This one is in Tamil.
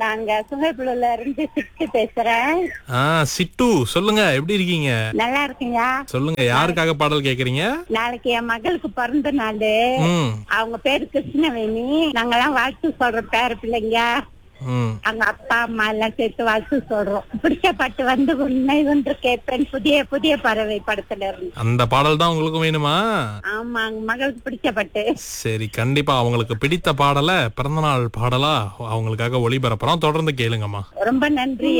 நாங்க சுகைப்புல இருந்து சிட்டு பேசுறேன் ஆ சிட்டு சொல்லுங்க எப்படி இருக்கீங்க நல்லா இருக்கீங்க சொல்லுங்க யாருக்காக பாடல் கேக்குறீங்க நாளைக்கு என் மகளுக்கு பிறந்த நாள் ம் அவங்க பேரு கிருஷ்ணவேணி நாங்கெல்லாம் வாழ்த்து சொல்றோம் பேர பிள்ளைங்க ம் அவங்க அப்பா அம்மா எல்லாம் சேர்த்து வாழ்த்து சொல்றோம் பிடிச்ச பாட்டு வந்து உன்னை ஒன்று கேட்பேன் புதிய புதிய பறவை படத்துல இருந்து அந்த பாடல் தான் உங்களுக்கு வேணுமா ஆமா அவங்க மகளுக்கு பிடிச்ச பாட்டு சரி கண்டிப்பா அவங்களுக்கு பிடித்த பாடலை பிறந்தநாள் பாடலா அவங்களுக்காக ஒளிபரப்புறோம் தொடர்ந்து கேளுங்கம்மா ரொம்ப நன்றி